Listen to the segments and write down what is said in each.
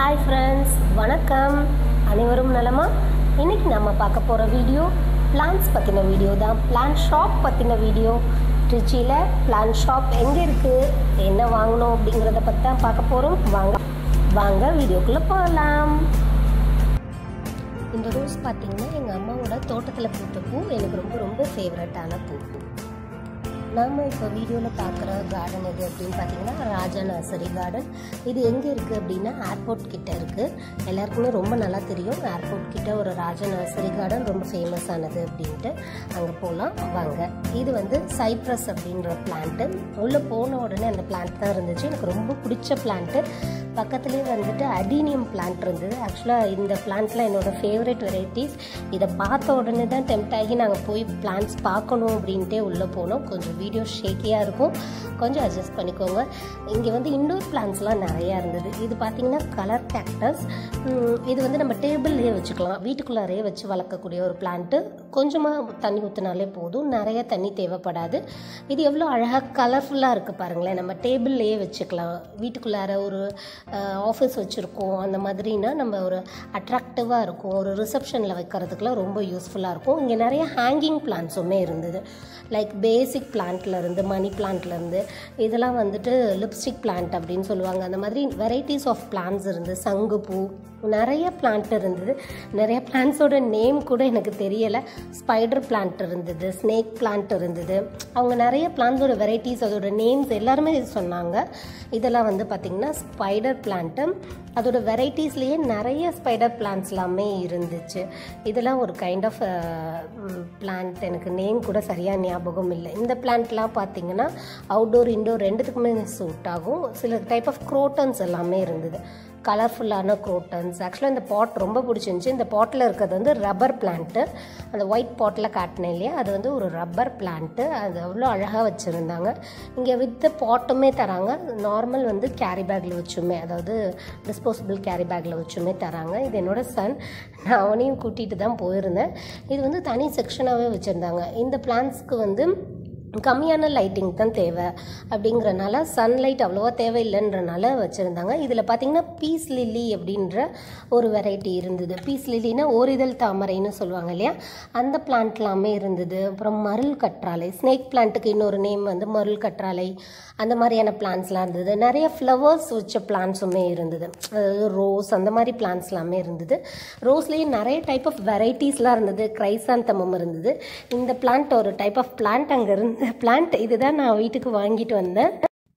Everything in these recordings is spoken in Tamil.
ஹாய் ஃப்ரெண்ட்ஸ் வணக்கம் அனைவரும் நலமா இன்னைக்கு நம்ம பார்க்க போகிற வீடியோ பிளான்ஸ் பற்றின வீடியோ தான் பிளான் ஷாப் பற்றின வீடியோ திருச்சியில் பிளான் ஷாப் எங்கே இருக்குது என்ன வாங்கணும் அப்படிங்கிறத பற்றி தான் பார்க்க போகிறோம் வாங்க வாங்க வீடியோக்குள்ளே போகலாம் இந்த ரோஸ் பார்த்தீங்கன்னா எங்கள் அம்மாவோட தோட்டத்தில் பூத்த பூ எனக்கு ரொம்ப ரொம்ப ஃபேவரட்டான பூ நாம் இப்போ வீடியோவில் பார்க்குற கார்டன் எது அப்படின்னு பார்த்தீங்கன்னா ராஜா நர்சரி கார்டன் இது எங்கே இருக்குது அப்படின்னா ஏர்போர்ட் கிட்ட இருக்குது எல்லாருக்குமே ரொம்ப நல்லா தெரியும் ஏர்போர்ட் கிட்ட ஒரு ராஜா நர்சரி கார்டன் ரொம்ப ஃபேமஸ் ஆனது அப்படின்ட்டு அங்கே போகலாம் வாங்க இது வந்து சைப்ரஸ் அப்படின்ற பிளான்ட்டு உள்ளே போன உடனே அந்த பிளான்ட் தான் இருந்துச்சு எனக்கு ரொம்ப பிடிச்ச பிளான்ட்டு பக்கத்துலேயே வந்துட்டு அடீனியம் பிளான்ட் இருந்தது ஆக்சுவலாக இந்த பிளான்ட்டில் என்னோடய ஃபேவரட் வெரைட்டிஸ் இதை பார்த்த உடனே தான் டெம்ட் ஆகி நாங்கள் போய் பிளான்ட்ஸ் பார்க்கணும் அப்படின்ட்டே உள்ளே போனோம் கொஞ்சம் வீடியோ ஷேக்கியாக இருக்கும் கொஞ்சம் அட்ஜஸ்ட் பண்ணிக்கோங்க இங்கே வந்து இண்டோர் பிளான்ஸ்லாம் நிறையா இருந்தது இது பார்த்திங்கன்னா கலர் கேக்டஸ் இது வந்து நம்ம டேபிள்லேயே வச்சுக்கலாம் வீட்டுக்குள்ளாரே வச்சு வளர்க்கக்கூடிய ஒரு பிளான்ட்டு கொஞ்சமாக தண்ணி ஊற்றினாலே போதும் நிறைய தண்ணி தேவைப்படாது இது எவ்வளோ அழகாக கலர்ஃபுல்லாக இருக்குது பாருங்களேன் நம்ம டேபிள்லேயே வச்சுக்கலாம் வீட்டுக்குள்ளார ஒரு ஆஃபீஸ் வச்சுருக்கோம் அந்த மாதிரினா நம்ம ஒரு அட்ராக்டிவாக இருக்கும் ஒரு ரிசப்ஷனில் வைக்கிறதுக்குலாம் ரொம்ப யூஸ்ஃபுல்லாக இருக்கும் இங்கே நிறைய ஹேங்கிங் பிளான்ஸுமே இருந்தது லைக் பேசிக் பிளான்ட்லேருந்து மணி பிளான்ட்லேருந்து இதெல்லாம் வந்துட்டு லிப்ஸ்டிக் பிளான்ட் அப்படின்னு சொல்லுவாங்க அந்த மாதிரி வெரைட்டிஸ் ஆஃப் பிளான்ஸ் இருந்து சங்குப்பூ நிறைய பிளான்ட் இருந்தது நிறைய பிளான்ஸோட நேம் கூட எனக்கு தெரியலை ஸ்பைடர் பிளான்ட் இருந்தது ஸ்னேக் பிளான்ட் இருந்தது அவங்க நிறைய பிளான்ஸோட வெரைட்டிஸ் அதோட நேம்ஸ் எல்லாருமே சொன்னாங்க இதெல்லாம் வந்து பார்த்திங்கன்னா ஸ்பைடர் பிளான்ட்டு அதோட வெரைட்டிஸ்லேயே நிறைய ஸ்பைடர் பிளான்ஸ் எல்லாமே இருந்துச்சு இதெல்லாம் ஒரு கைண்ட் ஆஃப் பிளான்ட் எனக்கு நேம் கூட சரியாக ஞாபகம் இல்லை இந்த பிளான்ட்லாம் பார்த்தீங்கன்னா அவுட்டோர் இன்டோர் ரெண்டுத்துக்குமே சூட் ஆகும் சில டைப் ஆஃப் குரோட்டன்ஸ் எல்லாமே இருந்தது கலர்ஃபுல்லான குரோட்டன்ஸ் ஆக்சுவலாக இந்த பாட் ரொம்ப பிடிச்சிருந்துச்சி இந்த பாட்டில் இருக்கிறது வந்து ரப்பர் பிளான்ட்டு அந்த ஒயிட் பாட்டில் காட்டினேன் இல்லையா அது வந்து ஒரு ரப்பர் பிளான்ட்டு அது அவ்வளோ அழகாக வச்சுருந்தாங்க இங்கே வித் பாட்டுமே தராங்க நார்மல் வந்து கேரி பேக்கில் வச்சுமே அதாவது டிஸ்போசபிள் கேரி பேக்கில் வச்சுமே தராங்க இது என்னோடய சன் நான் அவனையும் கூட்டிகிட்டு தான் போயிருந்தேன் இது வந்து தனி செக்ஷனாகவே வச்சுருந்தாங்க இந்த பிளான்ஸ்க்கு வந்து கம்மியான லைட்டிங் தான் தேவை அப்படிங்கிறனால சன்லைட் அவ்வளோவா தேவையில்லைன்றனால வச்சுருந்தாங்க இதில் பார்த்திங்கன்னா பீஸ் லில்லி அப்படின்ற ஒரு வெரைட்டி இருந்தது பீஸ் லில்லினா ஓரிதழ் தாமரைன்னு சொல்லுவாங்க இல்லையா அந்த பிளான்ட்லாமே இருந்தது அப்புறம் மருள் கற்றாழை ஸ்னேக் பிளான்ட்டுக்கு இன்னொரு நேம் வந்து மருள் கற்றாழை அந்த மாதிரியான பிளான்ஸ்லாம் இருந்தது நிறைய ஃப்ளவர்ஸ் வச்ச பிளான்ஸுமே இருந்தது அதாவது ரோஸ் அந்த மாதிரி பிளான்ஸ்லாமே இருந்தது ரோஸ்லேயே நிறைய டைப் ஆஃப் வெரைட்டிஸ்லாம் இருந்தது கிரைசாந்தமம் இருந்தது இந்த பிளான்ட் ஒரு டைப் ஆஃப் பிளான்ட் அங்கே இருந்த பிளான்ட் இதுதான் நான் வீட்டுக்கு வாங்கிட்டு வந்தேன்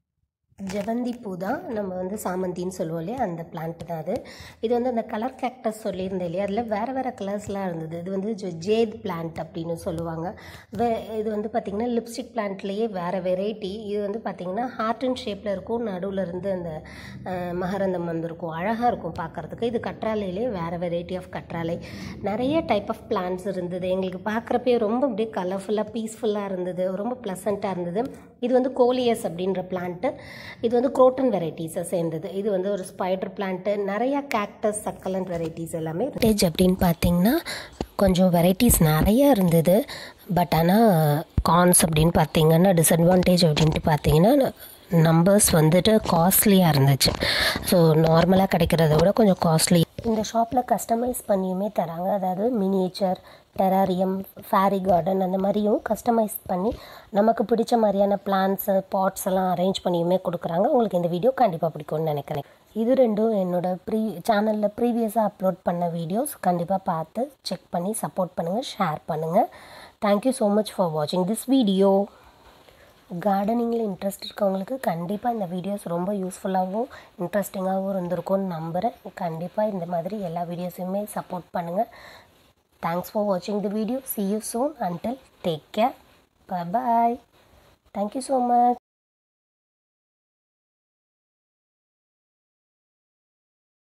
ஜெவந்தி பூ தான் நம்ம வந்து சாமந்தின்னு சொல்லுவோம் இல்லையா அந்த பிளான்ட் தான் அது இது வந்து அந்த கலர் கேக்டஸ் சொல்லியிருந்தேன் இல்லையா அதில் வேறு வேறு கலர்ஸ்லாம் இருந்தது இது வந்து ஜேத் பிளான்ட் அப்படின்னு சொல்லுவாங்க வே இது வந்து பார்த்திங்கன்னா லிப்ஸ்டிக் பிளான்ட்லேயே வேறு வெரைட்டி இது வந்து பார்த்திங்கன்னா ஹார்ட் அண்ட் ஷேப்பில் இருக்கும் நடுவில் இருந்து அந்த மகரந்தம் வந்திருக்கும் அழகாக இருக்கும் பார்க்குறதுக்கு இது கற்றாழையிலே வேறு வெரைட்டி ஆஃப் கற்றாழை நிறைய டைப் ஆஃப் பிளான்ட்ஸ் இருந்தது எங்களுக்கு பார்க்குறப்பே ரொம்ப அப்படியே கலர்ஃபுல்லாக பீஸ்ஃபுல்லாக இருந்தது ரொம்ப ப்ளசண்ட்டாக இருந்தது இது வந்து கோலியஸ் அப்படின்ற பிளான்ட்டு இது வந்து குரோட்டன் வெரைட்டிஸை சேர்ந்தது இது வந்து ஒரு ஸ்பைடர் பிளான்ட்டு நிறையா கேக்டஸ் சக்கலண்ட் வெரைட்டிஸ் எல்லாமே டேஜ் அப்படின்னு பார்த்தீங்கன்னா கொஞ்சம் வெரைட்டிஸ் நிறைய இருந்தது பட் ஆனால் கான்ஸ் அப்படின்னு பார்த்தீங்கன்னா டிஸ்அட்வான்டேஜ் அப்படின்ட்டு பார்த்தீங்கன்னா நம்பர்ஸ் வந்துட்டு காஸ்ட்லியாக இருந்துச்சு ஸோ நார்மலாக கிடைக்கிறத விட கொஞ்சம் காஸ்ட்லி இந்த ஷாப்பில் கஸ்டமைஸ் பண்ணியுமே தராங்க அதாவது மினியேச்சர் டெராரியம் ஃபேரி கார்டன் அந்த மாதிரியும் கஸ்டமைஸ் பண்ணி நமக்கு பிடிச்ச மாதிரியான பிளான்ஸு பாட்ஸ் எல்லாம் அரேஞ்ச் பண்ணியுமே கொடுக்குறாங்க உங்களுக்கு இந்த வீடியோ கண்டிப்பாக பிடிக்கும்னு நினைக்கிறேன் இது ரெண்டும் என்னோட ப்ரீ சேனலில் ப்ரீவியஸாக அப்லோட் பண்ண வீடியோஸ் கண்டிப்பாக பார்த்து செக் பண்ணி சப்போர்ட் பண்ணுங்கள் ஷேர் பண்ணுங்கள் தேங்க்யூ ஸோ மச் ஃபார் வாட்சிங் திஸ் வீடியோ கார்டனிங்கில் இன்ட்ரெஸ்ட் இருக்கவங்களுக்கு கண்டிப்பாக இந்த வீடியோஸ் ரொம்ப யூஸ்ஃபுல்லாகவும் இன்ட்ரெஸ்டிங்காகவும் இருந்திருக்கும்னு நம்புகிறேன் கண்டிப்பாக இந்த மாதிரி எல்லா வீடியோஸையுமே சப்போர்ட் பண்ணுங்கள் தேங்க்ஸ் ஃபார் வாட்சிங் the video see you soon until take care bye bye thank you so much